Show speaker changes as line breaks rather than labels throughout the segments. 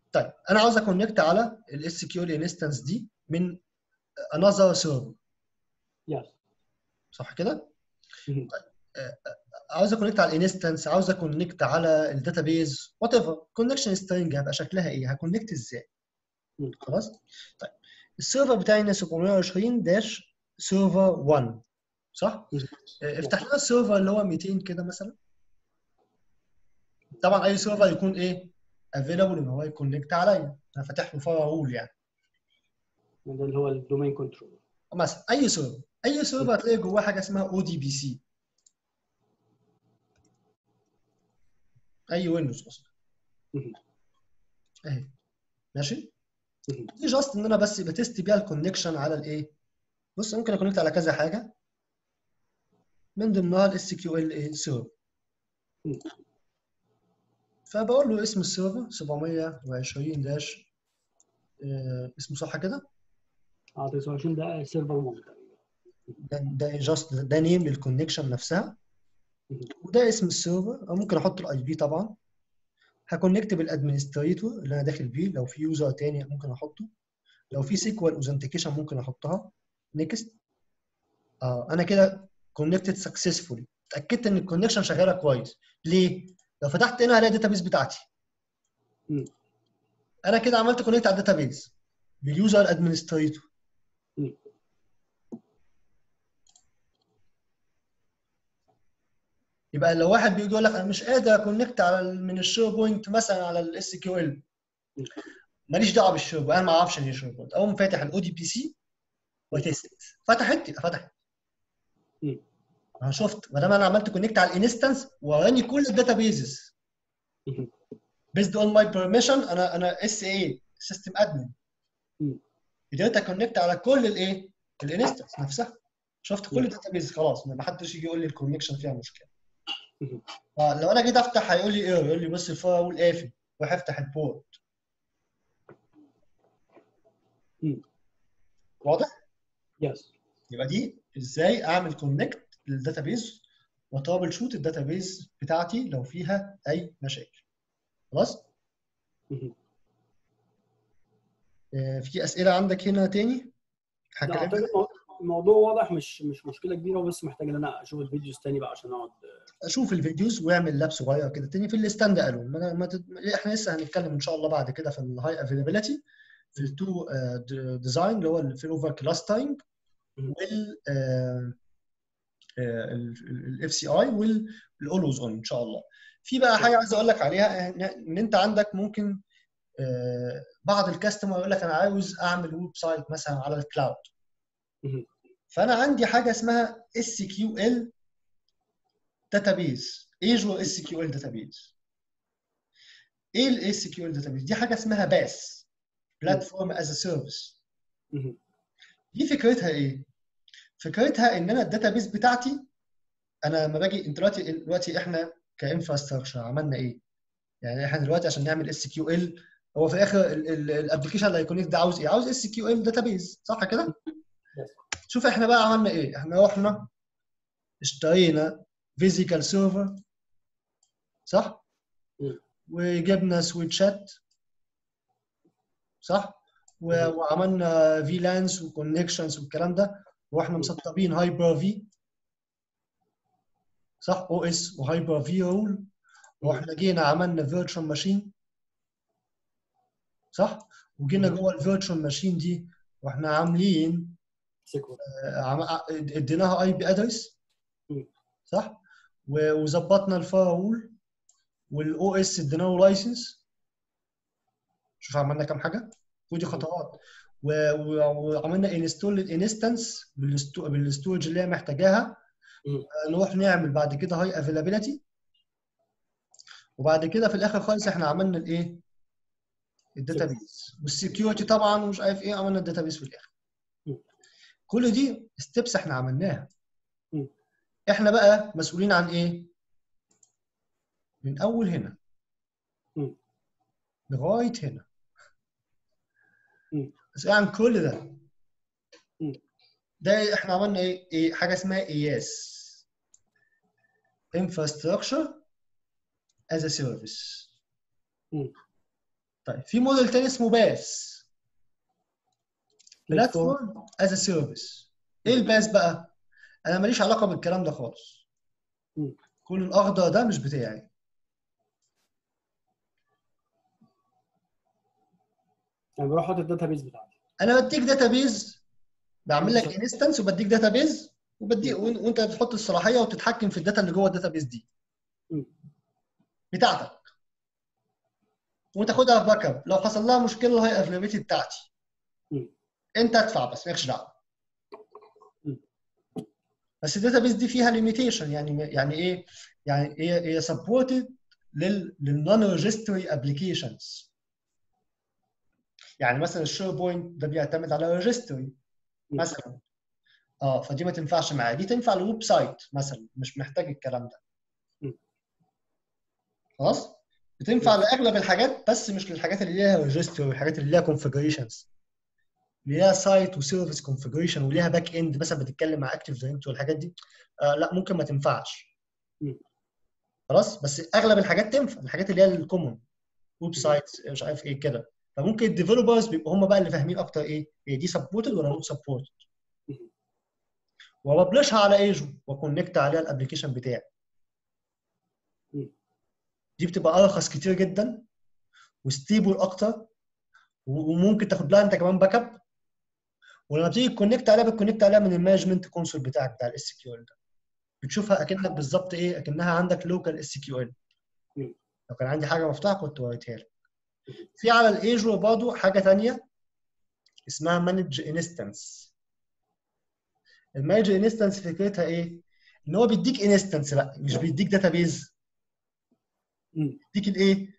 طيب انا عاوز اكونكت على الاس كيو ال انستنس دي من انذر سيرفر
يس
صح كده؟ عاوز اكونكت على الانستنس عاوز اكونكت على الداتابيز وات ايفر كونكشن سترينج هيبقى شكلها ايه؟ هكونكت ازاي؟
مم.
خلاص؟ طيب السيرفر بتاعنا 720 داش سيرفر 1 صح؟ آه، افتح لنا السيرفر اللي هو 200 كده مثلا طبعا اي سيرفر يكون ايه؟ افيلابل ان هو يكونكت عليا انا فاتح له فاير يعني
ده اللي هو الدومين كنترول
مثلا اي سيرفر اي سيرفر هتلاقي جواه حاجه اسمها او دي بي سي اي ويندوز اصلا
مهم.
اهي ماشي
مهم.
دي جاست ان انا بس بتست بيها الكونكشن على الايه بص ممكن اكونكت على كذا حاجه من ضمنها الاس كيو ال ايه سيرفر
مم.
فبقول له اسم السيرفر 720 داش آه، اسمه صح كده
اه 29 ده سيرفر 1
ده ده جاست ده نيم للكونكشن نفسها
مهم.
وده اسم السيرفر او ممكن احط الاي بي طبعا هكونكت بالادمنستريتور اللي انا داخل بيه لو في يوزر تاني ممكن احطه لو في سيكوال اوثنتيكيشن ممكن احطها نيكست اه انا كده كونكتد سكسسفولي اتاكدت ان الكونكشن شغاله كويس ليه لو فتحت هنا هلاقي الداتابيز بتاعتي
مم.
انا كده عملت كونكت على الداتابيز باليوزر ادمنستريتور
مم.
يبقى لو واحد بيجي يقول لك انا مش قادر اكونكت على ال- من الشير بوينت مثلا على الاس كيو ال ماليش دعوه بالشير بوينت انا ما اعرفش ان هي شير بوينت اقوم فاتح الاو دي بي سي وتست فتحت يبقى فتحت
مم.
انا شفت ما دام انا عملت كونكت على الانستنس وراني كل الداتابيزز
مهم.
based on my permission انا انا اس اي سيستم ادمن
مم.
قدرت اكونكت على كل الايه الانستنس نفسها شفت كل
مم.
الداتابيز خلاص ما حدش يجي يقول لي الكونكشن فيها مشكله
مهم.
فلو انا جيت افتح هيقول لي ايه يقول لي بص الفاير قافل روح افتح البورت
مم.
واضح
يس
يبقى دي ازاي اعمل كونكت للداتابيز وترابل شوت الداتابيز بتاعتي لو فيها اي مشاكل خلاص
مهم.
آه، في اسئله عندك هنا تاني
لا
هكلمك
اعتقد المو- الموضوع واضح مش مش مشكله كبيره بس محتاج ان انا اشوف الفيديوز تاني بقى عشان اقعد
اشوف الفيديوز واعمل لاب صغير كده تاني في الستاند الون ما ما تد... احنا لسه هنتكلم ان شاء الله بعد كده في الهاي افيلابيلتي في التو ديزاين اللي هو الفيلوفر كلاسترنج
مم.
وال الاف سي اي والاولوز اون ان شاء الله في بقى حاجه عايز اقول لك عليها ان إن انت عندك ممكن آه، بعض الكاستمر يقول لك انا عاوز اعمل ويب سايت مثلا على الكلاود
مهم.
فانا عندي حاجه اسمها اس كيو ال داتابيز ايجور اس كيو ال داتابيز ايه الاس كيو ال داتابيز دي حاجه اسمها باس بلاتفورم از سيرفيس
مهم.
دي فكرتها ايه فكرتها ان انا الداتابيز بتاعتي انا لما باجي انت دلوقتي دلوقتي احنا كانفراستراكشر عملنا ايه يعني احنا دلوقتي عشان نعمل اس كيو ال هو في الاخر الابلكيشن اللي هيكونكت ده عاوز ايه عاوز اس كيو ال داتابيز صح كده شوف احنا بقى عملنا ايه احنا رحنا اشترينا فيزيكال سيرفر صح
مم.
وجبنا سويتشات صح و-
مم.
وعملنا في لانس وكونكشنز والكلام ده واحنا مسطبين هايبر في صح او اس وهايبر في رول واحنا جينا عملنا فيرتشوال ماشين صح وجينا
مم.
جوه الفيرتشوال ماشين دي واحنا عاملين
سيكوال
آه، عم- اديناها اي بي ادرس
مم.
صح و- وظبطنا الفايرول والاو اس ادينا له لايسنس شوف عملنا كام حاجه ودي خطوات و- و- وعملنا انستول للانستنس بالستورج اللي هي محتاجاها
مم.
نروح نعمل بعد كده هاي افيلابيلتي وبعد كده في الاخر خالص احنا عملنا الايه الداتابيز والسكيورتي طبعا ومش عارف ايه عملنا الداتابيز في الاخر
مم.
كل دي ستيبس احنا عملناها
مم.
احنا بقى مسؤولين عن ايه من اول هنا
مم.
لغايه هنا
مم.
مسؤولين عن كل ده
مم.
ده احنا عملنا ايه, إيه حاجه اسمها اياس infrastructure as a service
مم.
طيب في موديل تاني اسمه باس بلاتفورم از سيرفيس ايه الباس بقى؟ انا ماليش علاقه بالكلام ده خالص
مم.
كل الاخضر ده مش بتاعي
يعني بروح احط الداتا بيز بتاعتي
انا بديك داتابيز بعمل لك انستنس وبديك داتابيز وبدي وإن- وانت بتحط الصلاحيه وتتحكم في الداتا اللي جوه الداتابيز دي
مم.
بتاعتك وتاخدها في باك اب لو حصل لها مشكله الهاي افيلابيلتي بتاعتي
مم.
انت ادفع بس مالكش دعوه
مم.
بس الداتابيز دي فيها ليميتيشن يعني يعني ايه؟ يعني هي هي سبورتد لل للنون ريجستري ابلكيشنز يعني مثلا الشير بوينت ده بيعتمد على ريجستري مثلا اه فدي ما تنفعش معايا دي تنفع للويب سايت مثلا مش محتاج الكلام ده
م.
خلاص بتنفع لاغلب الحاجات بس مش للحاجات اللي ليها ريجستري والحاجات اللي ليها كونفجريشنز اللي ليها سايت وسيرفيس كونفجريشن وليها باك اند مثلا بتتكلم مع اكتف دايركتوري والحاجات دي آه لا ممكن ما تنفعش
م.
خلاص بس اغلب الحاجات تنفع الحاجات اللي هي الكومون ويب سايتس مش عارف ايه كده فممكن الديفلوبرز بيبقوا هم بقى اللي فاهمين اكتر ايه هي دي سبورتد ولا نوت سبورتد وببلشها على ايجو واكونكت عليها الابلكيشن بتاعي
مم.
دي بتبقى ارخص كتير جدا وستيبل اكتر و- وممكن تاخد لها انت كمان باك اب ولما بتيجي تكونكت عليها بتكونكت عليها من المانجمنت كونسول بتاعك بتاع الاس كيو ال ده بتشوفها اكنك بالظبط ايه اكنها عندك لوكال اس كيو ال
مم.
لو كان عندي حاجه مفتوحه كنت وريتها لك في على الايجو برضه حاجه ثانيه اسمها مانج انستنس المانج انستنس فكرتها ايه؟ ان هو بيديك انستنس بقى مش بيديك داتابيز
مم.
بيديك الايه؟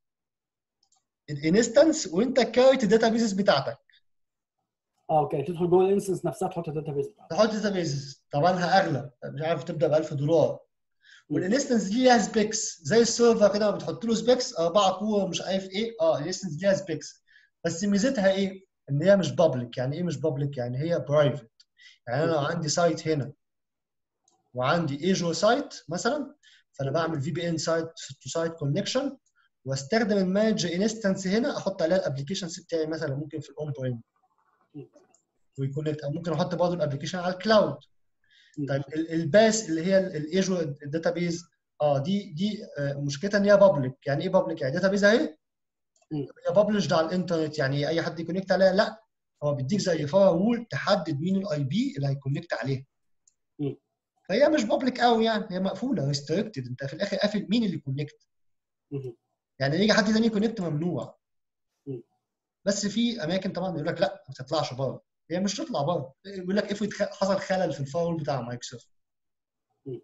الانستنس وانت كاريت الداتابيزز بتاعتك
اه اوكي تدخل جوه الانستنس نفسها تحط الداتا بيز بتاعتك
تحط داتابيزز طبعا اغلى مش عارف تبدا ب 1000 دولار والانستنس دي ليها سبيكس زي السيرفر كده لما بتحط له سبيكس اربعه كور مش عارف ايه اه الانستنس دي ليها سبيكس بس ميزتها ايه؟ ان هي مش بابليك يعني ايه مش بابليك؟ يعني هي برايفت يعني انا لو عندي سايت هنا وعندي ايجو سايت مثلا فانا بعمل في بي ان سايت تو سايت كونكشن واستخدم المانج انستنس هنا احط عليها الابلكيشنز بتاعي مثلا ممكن في الاون بريم ويكونكت او ممكن احط برضه الابلكيشن على الكلاود طيب ال- الباس اللي هي الايجو الداتابيز اه دي دي آه، مشكلتها ان هي بابليك يعني ايه بابليك يعني داتابيز اهي
مم.
هي بابلشد على الانترنت يعني اي حد يكونكت عليها لا هو بيديك زي فاير وول تحدد مين الاي بي اللي هيكونكت عليها
مم.
فهي مش بابليك قوي يعني هي مقفوله ريستريكتد انت في الاخر قافل مين اللي يكونكت
مم.
يعني يجي حد تاني يكونكت ممنوع
مم.
بس في اماكن طبعا يقول لك لا ما تطلعش بره هي مش تطلع بره يقول لك افرض خ- حصل خلل في الفاير بتاع مايكروسوفت
مم.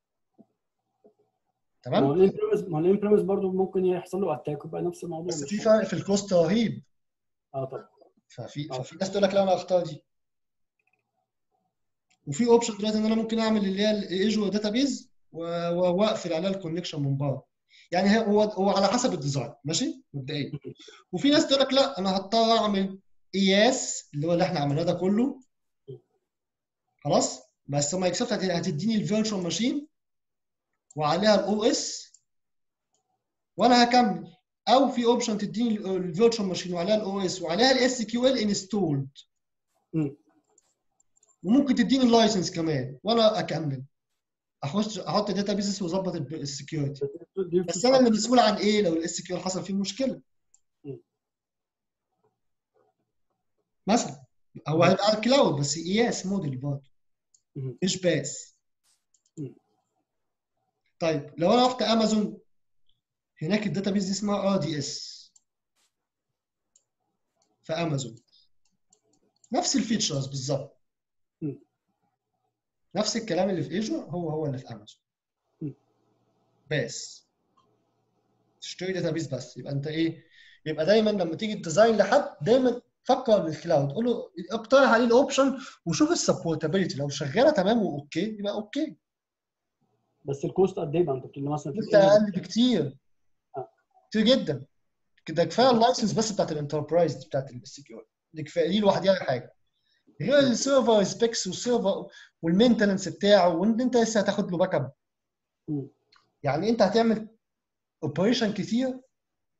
ما هو
تمام
الانبريمس ما هو الانبريمس برضه ممكن يحصل له اتاك ويبقى نفس الموضوع
بس
مش
في
فارق.
فرق في الكوست رهيب
اه طبعا
ففي
آه.
ففي ناس تقول لك لا انا اختار دي وفي اوبشن دلوقتي ان انا ممكن اعمل اللي هي الايجو داتابيز واقفل عليها الكونكشن من بره يعني هي- هو هو على حسب الديزاين ماشي مبدئيا وفي ناس تقول لك لا انا هضطر اعمل قياس اللي هو اللي احنا عملناه ده كله خلاص بس مايكروسوفت هت- هتديني الفيرتشوال ماشين وعليها الاو اس وانا هكمل او في اوبشن تديني الفيرتشوال ماشين وعليها الاو اس وعليها الاس كيو ال انستولد
مم.
وممكن تديني اللايسنس كمان وانا اكمل اخش احط داتا بيزس واظبط السكيورتي
دي
بس انا اللي مسؤول عن ايه لو الاس كيو حصل فيه مشكله
م.
مثلا هو هيبقى على الكلاود بس قياس موديل برضه
مم.
مش باس
م.
طيب لو انا رحت امازون هناك الداتا بيز دي اسمها ار دي اس في امازون نفس الفيتشرز بالظبط
م.
نفس الكلام اللي في ايجو هو هو اللي في امازون
م.
بس تشتري داتا بيز بس يبقى انت ايه يبقى دايما لما تيجي تديزاين لحد دايما فكر للكلاود قول له اقترح عليه الاوبشن وشوف السبورتابيلتي لو شغاله تمام واوكي يبقى اوكي
بس الكوست قد ايه بقى انت بتقول لي مثلا في
لسه
الإيجو
اقل بكتير
آه.
كتير جدا كده كفايه اللايسنس بس بتاعت الانتربرايز دي بتاعت السكيورتي دي كفايه دي لوحدها حاجه غير السيرفر سبيكس والسيرفر والمينتننس بتاعه وان انت لسه هتاخد له باك اب
مم.
يعني انت هتعمل اوبريشن كتير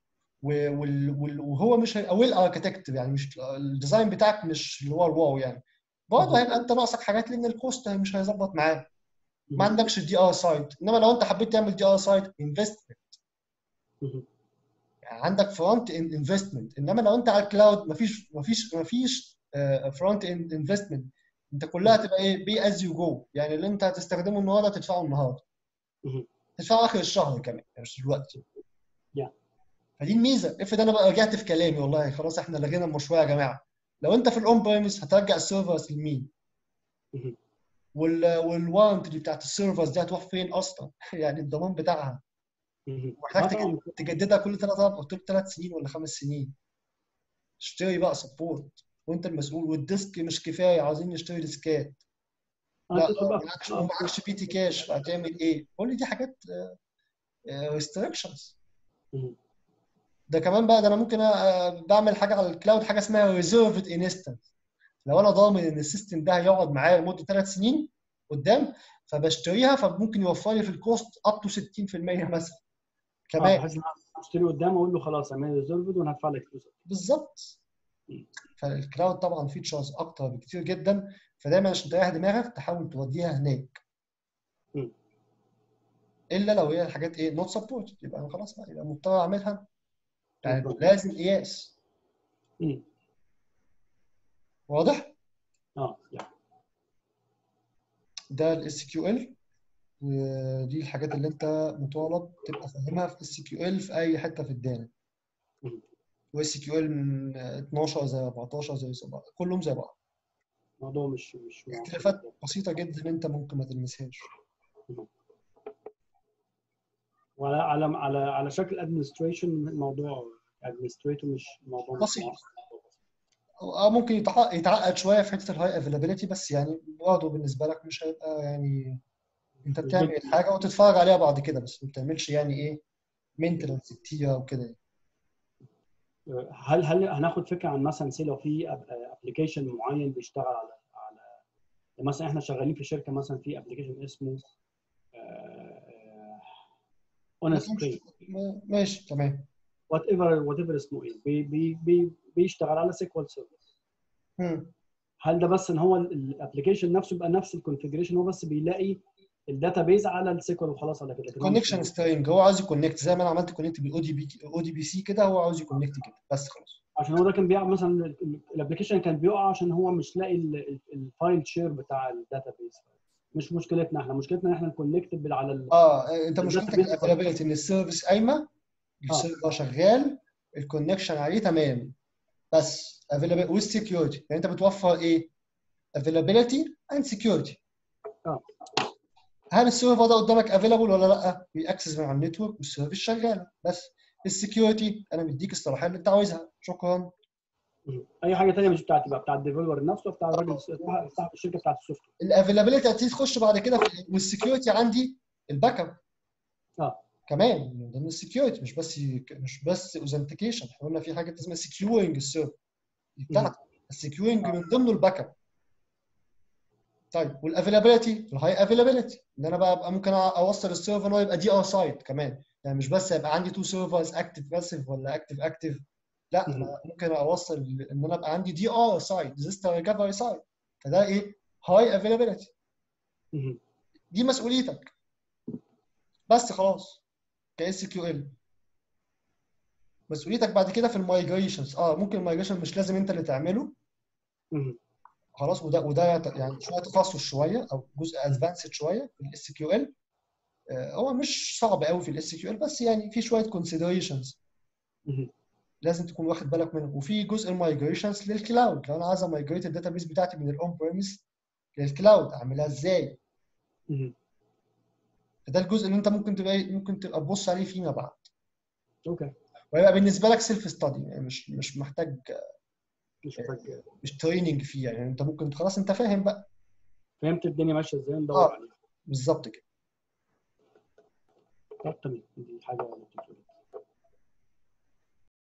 و- وال- وال- وهو مش هيبقى ويل اركتكت يعني مش الديزاين بتاعك مش اللي هو الواو يعني برضه
مهم.
هيبقى انت ناقصك حاجات لان الكوست مش هيظبط معاك ما
مهم.
عندكش دي ار سايت انما لو انت حبيت تعمل دي ار سايت انفستمنت
مهم.
يعني عندك فرونت اند انفستمنت انما لو انت على الكلاود مفيش مفيش مفيش فرونت اند انفستمنت انت كلها تبقى ايه بي از يو جو يعني اللي انت هتستخدمه النهارده تدفعه النهارده
مهم.
تدفعه اخر الشهر كمان يعني مش دلوقتي
Yeah.
فدي الميزه افرض انا بقى رجعت في كلامي والله خلاص احنا لغينا المشروع يا جماعه لو انت في الاون برايمس هترجع السيرفرز لمين؟
مهم.
وال والوارنتي بتاعت السيرفرز دي هتروح فين اصلا؟ يعني الضمان بتاعها
مهم.
محتاج
آه
تجد-
طبعاً.
تجددها كل ثلاث قلت لك ثلاث سنين ولا خمس سنين اشتري بقى سبورت وانت المسؤول والديسك مش كفايه عايزين نشتري ديسكات
آه،
لا
تدخل بقى في-
معكش ومعكش بي تي كاش فهتعمل ايه؟ كل دي حاجات ريستريكشنز
مهم.
ده كمان بقى ده انا ممكن أ- بعمل حاجه على الكلاود حاجه اسمها ريزيرفد انستنس لو انا ضامن ان السيستم ده هيقعد معايا لمده ثلاث سنين قدام فبشتريها فممكن يوفر لي في الكوست اب تو 60% مثلا
اه
كمان
بحيث ان انا اشتري قدام اقول له خلاص اعمل ريزيرفد وانا هدفع لك فلوس
بالظبط
مم.
فالكلاود طبعا فيتشرز اكتر بكتير جدا فدايما عشان تريح دماغك تحاول توديها هناك
مم.
الا لو هي الحاجات ايه نوت سبورت يبقى انا خلاص بقى يبقى مضطر اعملها يعني
بالظبط.
لازم قياس
مم.
واضح
اه يعني
ده الاس كيو ال ودي الحاجات اللي انت مطالب تبقى فاهمها في اس كيو ال في اي حته في الداتا
مم.
واس كيو ال من 12 زي 14 زي 7 كلهم زي بعض
الموضوع مش مش
اختلافات بسيطه جدا انت ممكن ما تلمسهاش
وعلى على على على شكل ادمنستريشن الموضوع ادمنستريتور مش موضوع مش
بسيط.
معقد.
اه ممكن يتعقد, يتعقد شويه في حته الهاي افيلابيلتي بس يعني برضه بالنسبه لك مش هيبقى يعني انت بتعمل حاجه وتتفرج عليها بعد كده بس ما بتعملش يعني ايه مينتنس كتير او كده
هل هل هناخد فكره عن مثلا سي لو في ابلكيشن معين بيشتغل على على مثلا احنا شغالين في شركه مثلا في ابلكيشن اسمه اون سكرين
ماشي تمام
وات ايفر وات ايفر اسمه ايه بي بي بي بيشتغل على سيكوال سيرفر
مم.
هل ده بس ان هو الابلكيشن نفسه يبقى نفس الكونفجريشن هو بس بيلاقي الداتا بيز على السيكوال وخلاص على كده لكن هو مش-
كونكشن سترينج هو عاوز يكونكت زي ما انا عملت كونكت بالاو دي بي او دي بي سي كده هو عاوز يكونكت كده بس خلاص
عشان هو ده كان بيقع مثلا الابلكيشن كان بيقع عشان هو مش لاقي الفايل شير بتاع الداتا بيز مش مشكلتنا احنا مشكلتنا ان احنا نكونكت على ال
اه انت مشكلتك
الداتابيز
الافيلابيلتي ان السيرفيس قايمه السيرفر شغال الكونكشن عليه تمام بس availability والسكيورتي يعني انت بتوفر ايه؟ availability and security
اه
هل السيرفر ده قدامك افيلابل ولا لا؟ بيأكسس من على النتورك والسيرفيس شغاله بس السكيورتي انا مديك الصلاحيه اللي انت عاوزها شكرا
اي حاجه ثانيه مش بتاعتي بقى بتاع الديفلوبر نفسه بتاع الراجل بتاع بتاع الشركه بتاعت السوفت وير
الافيلابيلتي هتيجي تخش بعد كده في والسكيورتي عندي الباك اب
اه
كمان من ضمن السكيورتي مش بس مش بس اوثنتيكيشن احنا قلنا في حاجه اسمها سكيورنج السيرفر دي بتاعتك السكيورنج من ضمنه الباك اب طيب والافيلابيلتي الهاي افيلابيلتي ان انا بقى أبقى ممكن اوصل السيرفر ان هو يبقى دي ار سايت كمان يعني مش بس يبقى عندي تو سيرفرز اكتف باسيف ولا اكتف اكتف لا
مم.
انا ممكن اوصل ان انا ابقى عندي دي ار سايت ديزاستر ريكفري سايت فده ايه هاي افيلابيلتي
مهم.
دي مسؤوليتك بس خلاص كاس كيو ال مسؤوليتك بعد كده في المايجريشنز اه ممكن المايجريشن مش لازم انت اللي تعمله
مهم.
خلاص وده وده يعني شويه تخصص شويه او جزء ادفانسد شويه في الاس كيو ال هو مش صعب قوي في الاس كيو ال بس يعني في شويه كونسيدريشنز
مهم.
لازم تكون واخد بالك منهم وفي جزء المايجريشنز للكلاود لو انا عايز امايجريت الداتابيس بتاعتي من الاون بريمس للكلاود اعملها ازاي
مهم.
فده الجزء اللي انت ممكن تبقى ممكن تبقى تبص عليه فيما بعد
اوكي
ويبقى بالنسبه لك سيلف ستادي يعني مش مش محتاج
مش محتاج
مش تريننج فيه يعني انت ممكن خلاص انت فاهم بقى
فهمت الدنيا ماشيه ازاي ندور
آه.
عليها
بالظبط كده
طب تمام دي حاجه لطيفه جدا